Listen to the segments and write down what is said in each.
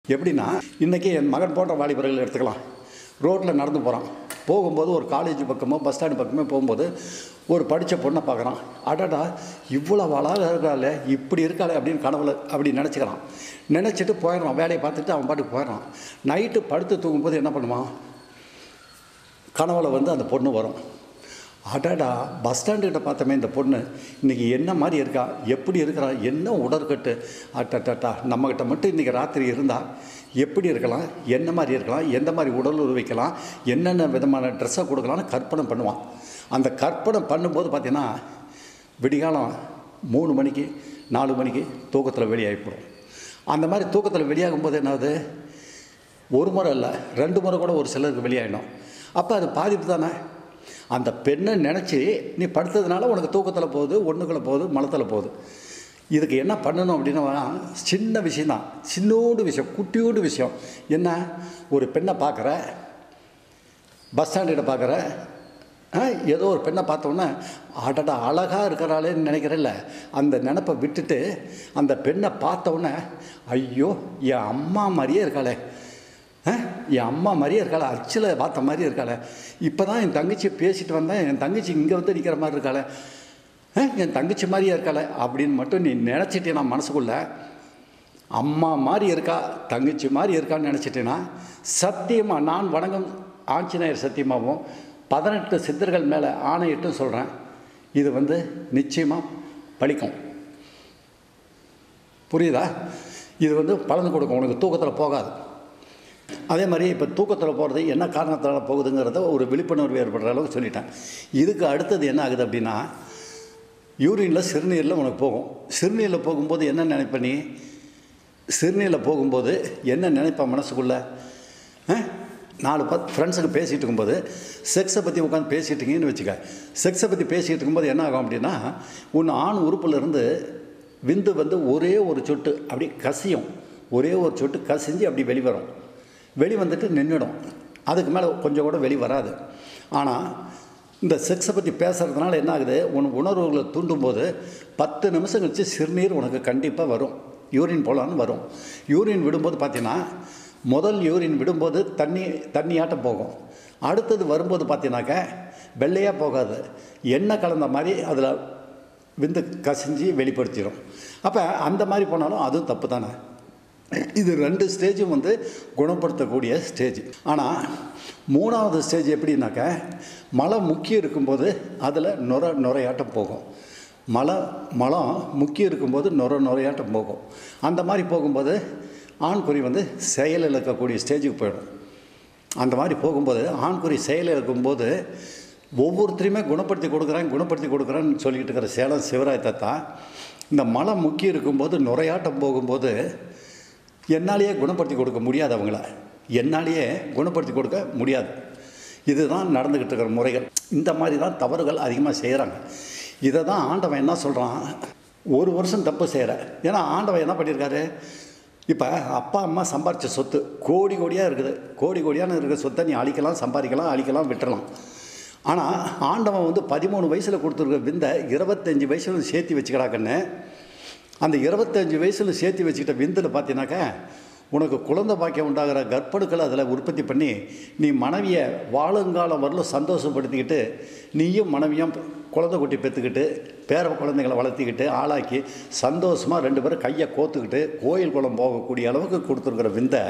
எப்படின்னா இன்றைக்கி என் மகன் போன்ற வாலிபர்கள் எடுத்துக்கலாம் ரோட்டில் நடந்து போகிறான் போகும்போது ஒரு காலேஜ் பக்கமோ பஸ் ஸ்டாண்டு பக்கமோ போகும்போது ஒரு படித்த பொண்ணை பார்க்குறான் அடடா இவ்வளோ அழகாக இருக்காளே இப்படி இருக்காளே அப்படின்னு கனவுல அப்படி நினச்சிக்கிறான் நினச்சிட்டு போயிடுறான் வேலையை பார்த்துட்டு அவன் பாட்டுக்கு போயிடுறான் நைட்டு படுத்து தூங்கும்போது என்ன பண்ணுவான் கனவுல வந்து அந்த பொண்ணு வரும் அடடா பஸ் ஸ்டாண்டுக்கிட்ட பார்த்தோமே இந்த பொண்ணு இன்றைக்கி என்ன மாதிரி இருக்கா எப்படி இருக்கிறா என்ன உடற்கட்டு அட்டட்டா நம்மக்கிட்ட மட்டும் இன்றைக்கி ராத்திரி இருந்தால் எப்படி இருக்கலாம் என்ன மாதிரி இருக்கலாம் எந்த மாதிரி உடல் உரு வைக்கலாம் என்னென்ன விதமான ட்ரெஸ்ஸை கொடுக்கலாம்னு கற்பனை பண்ணுவான் அந்த கற்பனை பண்ணும்போது பார்த்தீங்கன்னா விடிகாலம் மூணு மணிக்கு நாலு மணிக்கு தூக்கத்தில் வெளியாகிப்படும் அந்த மாதிரி தூக்கத்தில் வெளியாகும்போது என்னாகுது ஒரு முறை இல்லை ரெண்டு முறை கூட ஒரு சிலருக்கு வெளியாகிடும் அப்போ அது பாதிப்பு தானே அந்த பெண்ணை நினச்சி நீ படுத்ததுனால உனக்கு தூக்கத்தில் போகுது ஒன்றுக்குள்ள போகுது மலத்தில் போகுது இதுக்கு என்ன பண்ணணும் அப்படின்னா சின்ன விஷயந்தான் சின்னோடு விஷயம் குட்டியோடு விஷயம் என்ன ஒரு பெண்ணை பார்க்குற பஸ் ஸ்டாண்டில் பார்க்குற ஆ, ஏதோ ஒரு பெண்ணை பார்த்தோன்னே அடடா அழகாக இருக்கிறாளேன்னு நினைக்கிறல்ல அந்த நினப்பை விட்டுட்டு அந்த பெண்ணை பார்த்தோன்னே ஐயோ என் அம்மா மாதிரியே இருக்காளே ஆ, என் அம்மா மாதிரியே இருக்காளே அச்சில் பார்த்த மாதிரியே இருக்காளே இப்போ தான் என் தங்கச்சி பேசிட்டு வந்தேன் என் தங்கச்சி இங்கே வந்து நிற்கிற மாதிரி இருக்காளே ஆ, என் தங்கச்சி மாதிரியே இருக்காளே அப்படின்னு மட்டும் நீ நினச்சிட்டேனா மனசுக்குள்ள அம்மா மாதிரி இருக்கா தங்கச்சி மாதிரி இருக்கான்னு நினச்சிட்டேன்னா சத்தியமாக நான் வணங்கும் ஆஞ்சநேயர் சத்தியமாகவும் பதினெட்டு சித்தர்கள் மேலே ஆணையிட்டும் சொல்கிறேன் இது வந்து நிச்சயமாக பலிக்கும் புரியுதா இது வந்து பலன் கொடுக்கும் உனக்கு தூக்கத்தில் போகாது அதே மாதிரி இப்போ தூக்கத்தில் போகிறது என்ன காரணத்தால் போகுதுங்கிறத ஒரு விழிப்புணர்வு ஏற்படுற அளவுக்கு சொல்லிட்டேன் இதுக்கு அடுத்தது என்ன ஆகுது அப்படின்னா யூரினில் சிறுநீரில் உனக்கு போகும் சிறுநீரில் போகும்போது என்ன நினைப்ப நீ சிறுநீரில் போகும்போது என்ன நினைப்ப மனசுக்குள்ளே ஆ? நாலு பத்து ஃப்ரெண்ட்ஸுக்கு பேசிகிட்டு இருக்கும்போது செக்ஸை பற்றி உட்காந்து பேசிகிட்டு இருக்கீங்கன்னு வச்சுக்க செக்ஸை பற்றி பேசிகிட்டு இருக்கும்போது என்ன ஆகும் அப்படின்னா உன் ஆண் உறுப்புல இருந்து விந்து வந்து ஒரே ஒரு சொட்டு அப்படி கசியும் ஒரே ஒரு சொட்டு கசிஞ்சு அப்படி வெளிவரும் வெளி வந்துட்டு நின்றுடும் அதுக்கு மேலே கொஞ்சம் கூட வெளி வராது ஆனால் இந்த செக்ஸை பற்றி பேசுகிறதுனால என்ன ஆகுது உன் உணர்வுகளை தூண்டும்போது பத்து நிமிஷம் கழிச்சு சிறுநீர் உனக்கு கண்டிப்பாக வரும் யூரின் போகலான்னு வரும் யூரின் விடும்போது பார்த்தீங்கன்னா முதல் யூரின் விடும்போது தண்ணி தண்ணியாட்டம் போகும் அடுத்தது வரும்போது பார்த்தீங்கன்னாக்க வெள்ளையாக போகாது எண்ணெய் கலந்த மாதிரி அதில் விந்து கசிஞ்சு வெளிப்படுத்திடும் அப்போ அந்த மாதிரி போனாலும் அதுவும் தப்பு தானே இது ரெண்டு ஸ்டேஜும் வந்து குணப்படுத்தக்கூடிய ஸ்டேஜ் ஆனால் மூணாவது ஸ்டேஜ் எப்படின்னாக்க மழை முக்கி இருக்கும்போது அதில் நுர நுரையாட்டம் போகும் மழை மலம் முக்கி இருக்கும்போது நுர நுரையாட்டம் போகும் அந்த மாதிரி போகும்போது ஆண்குறி வந்து செயல் இழக்கக்கூடிய ஸ்டேஜுக்கு போயிடும் அந்த மாதிரி போகும்போது ஆண்குறி செயல் இருக்கும்போது ஒவ்வொருத்தரையுமே குணப்படுத்தி கொடுக்குறேன் குணப்படுத்தி கொடுக்குறேன்னு சொல்லிக்கிட்டு இருக்கிற சேலம் சிவராய் தத்தா இந்த மலை முக்கி இருக்கும்போது நுரையாட்டம் போகும்போது என்னாலேயே குணப்படுத்தி கொடுக்க முடியாது அவங்கள என்னாலேயே குணப்படுத்தி கொடுக்க முடியாது இதுதான் நடந்துக்கிட்டு இருக்கிற முறைகள் இந்த மாதிரி தான் தவறுகள் அதிகமாக செய்கிறாங்க இதை தான் ஆண்டவன் என்ன சொல்கிறான் ஒரு வருஷம் தப்பு செய்கிற ஏன்னா ஆண்டவன் என்ன பண்ணியிருக்காரு இப்போ அப்பா அம்மா சம்பாரித்த சொத்து கோடி கோடியாக இருக்குது கோடி கோடியான இருக்கிற சொத்தை நீ அழிக்கலாம் சம்பாதிக்கலாம் அழிக்கலாம் விட்டுறலாம் ஆனால் ஆண்டவன் வந்து பதிமூணு வயசில் கொடுத்துருக்க விந்தை இருபத்தஞ்சி வயசுல சேர்த்து வச்சுக்கடாக்கன்னு அந்த இருபத்தஞ்சி வயசில் சேர்த்து வச்சுக்கிட்ட விந்தில் பார்த்தீங்கன்னாக்கா உனக்கு குழந்தை பாக்கியம் உண்டாகிற கர்ப்பணுக்களை அதில் உற்பத்தி பண்ணி நீ மனைவியை வாழுங்காலம் வரலும் சந்தோஷப்படுத்திக்கிட்டு நீயும் மனைவியும் குழந்தை குட்டி பெற்றுக்கிட்டு பேர குழந்தைகளை வளர்த்திக்கிட்டு ஆளாக்கி சந்தோஷமாக ரெண்டு பேரும் கையை கோத்துக்கிட்டு கோயில் குளம் போகக்கூடிய அளவுக்கு கொடுத்துருக்குற விந்தை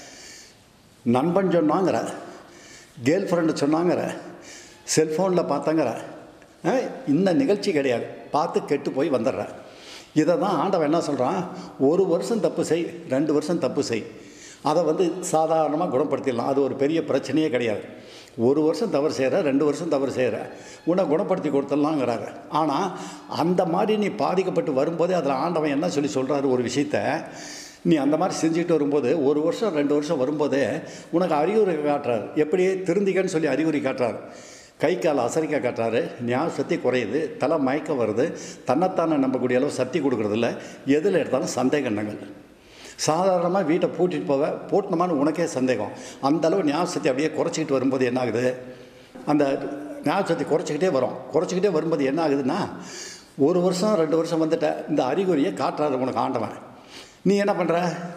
நண்பன் சொன்னாங்கிற கேர்ள் ஃப்ரெண்டு சொன்னாங்கிற செல்ஃபோனில் பார்த்தாங்கிற ஆ, இந்த நிகழ்ச்சி கிடையாது பார்த்து கெட்டு போய் வந்துடுறேன் இதை தான் ஆண்டவன் என்ன சொல்கிறான் ஒரு வருஷம் தப்பு செய் ரெண்டு வருஷம் தப்பு செய் அதை வந்து சாதாரணமாக குணப்படுத்திடலாம் அது ஒரு பெரிய பிரச்சனையே கிடையாது ஒரு வருஷம் தவறு செய்கிற ரெண்டு வருஷம் தவறு செய்கிற உன்னை குணப்படுத்தி கொடுத்துடலாங்கிறாங்க ஆனால் அந்த மாதிரி நீ பாதிக்கப்பட்டு வரும்போதே அதில் ஆண்டவன் என்ன சொல்லி சொல்கிறாரு ஒரு விஷயத்த நீ அந்த மாதிரி செஞ்சுட்டு வரும்போது ஒரு வருஷம் ரெண்டு வருஷம் வரும்போதே உனக்கு அறிகுறி காட்டுறாரு எப்படி திருந்திக்கன்னு சொல்லி அறிகுறி காட்டுறாரு கை கால் அசரிக்க காட்டுறாரு ஞாபக சக்தி குறையுது தலை மயக்கம் வருது தன்னைத்தானே நம்பக்கூடிய அளவு சக்தி கொடுக்குறதில்ல எதில் எடுத்தாலும் சந்தேக எண்ணங்கள் சாதாரணமாக வீட்டை பூட்டிட்டு போவ பூட்டினமான்னு உனக்கே சந்தேகம் அந்த அளவு ஞாபக சக்தி அப்படியே குறைச்சிக்கிட்டு வரும்போது என்ன ஆகுது அந்த ஞாபக சக்தி குறைச்சிக்கிட்டே வரும் குறைச்சிக்கிட்டே வரும்போது என்ன ஆகுதுன்னா ஒரு வருஷம் ரெண்டு வருஷம் வந்துட்ட இந்த அறிகுறியை காட்டுறாரு உனக்கு ஆண்டவன் நீ என்ன பண்ணுற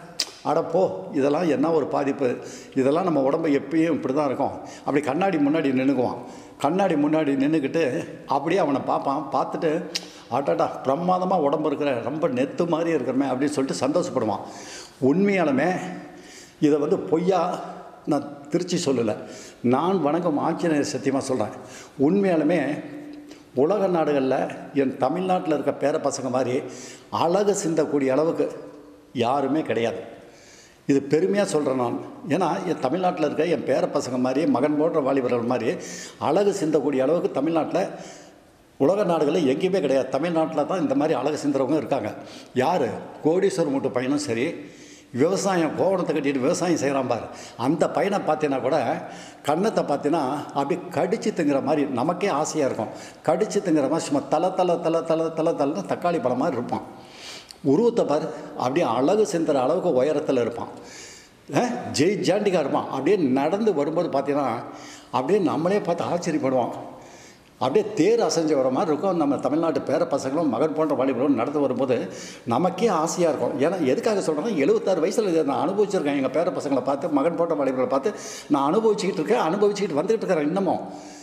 அட போ இதெல்லாம் என்ன ஒரு பாதிப்பு இதெல்லாம் நம்ம உடம்பு எப்பயும் இப்படி தான் இருக்கும் அப்படி கண்ணாடி முன்னாடி நின்றுக்குவான் கண்ணாடி முன்னாடி நின்றுக்கிட்டு அப்படியே அவனை பார்ப்பான் பார்த்துட்டு அடடா பிரமாதமாக உடம்பு இருக்கிற ரொம்ப நெத்து மாதிரி இருக்கிறமே அப்படின்னு சொல்லிட்டு சந்தோஷப்படுவான் உண்மையாலுமே இதை வந்து பொய்யா நான் திருச்சி சொல்லலை நான் வணங்கும் ஆஞ்சநேயர் சத்தியமாக சொல்கிறேன் உண்மையாலுமே உலக நாடுகளில் என் தமிழ்நாட்டில் இருக்க பேர பசங்க மாதிரி அழகு சிந்தக்கூடிய அளவுக்கு யாருமே கிடையாது இது பெருமையாக சொல்கிறேன் நான் ஏன்னா என் தமிழ்நாட்டில் இருக்க என் பேர பசங்க மாதிரி மகன் போன்ற வாலிபர்கள் மாதிரி அழகு சிந்தக்கூடிய அளவுக்கு தமிழ்நாட்டில் உலக நாடுகளில் எங்கேயுமே கிடையாது தமிழ்நாட்டில் தான் இந்த மாதிரி அழகு சிந்துறவங்க இருக்காங்க யார் கோடீஸ்வரர் மூட்டு பையனும் சரி விவசாயம் கோவணத்தை கட்டிட்டு விவசாயம் செய்கிறான் பாரு அந்த பையனை பார்த்தீங்கன்னா கூட கன்னத்தை பார்த்தீங்கன்னா அப்படி கடிச்சு திங்கிற மாதிரி நமக்கே ஆசையாக இருக்கும் கடிச்சு திங்கிற மாதிரி சும்மா தலை தலை தலை தலை தலை தலைன்னு தக்காளி பழம் மாதிரி இருப்பான் உருவத்தை பாரு அப்படியே அழகு சிந்துற அளவுக்கு உயரத்தில் இருப்பான் அஹ், ஜெய் ஜாண்டிகா இருப்பான் அப்படியே நடந்து வரும்போது பார்த்தீங்கன்னா அப்படியே நம்மளே பார்த்து ஆச்சரியப்படுவோம் அப்படியே தேர் அசைஞ்சு வர மாதிரி இருக்கும் நம்ம தமிழ்நாட்டு பேர பசங்களும் மகன் போன்ற வாலிபர்களும் நடந்து வரும்போது நமக்கே ஆசையாக இருக்கும் ஏன்னா எதுக்காக சொல்கிறேன்னா எழுபத்தாறு வயசில் இதை நான் அனுபவிச்சிருக்கேன் எங்கள் பேர பசங்களை பார்த்து மகன் போன்ற வாலிபர்களை பார்த்து நான் அனுபவிச்சுக்கிட்டு இருக்கேன் அனுபவிச்சுக்கிட்டு வந்துக்கிட்டு இருக்கிறேன் இன்னமும்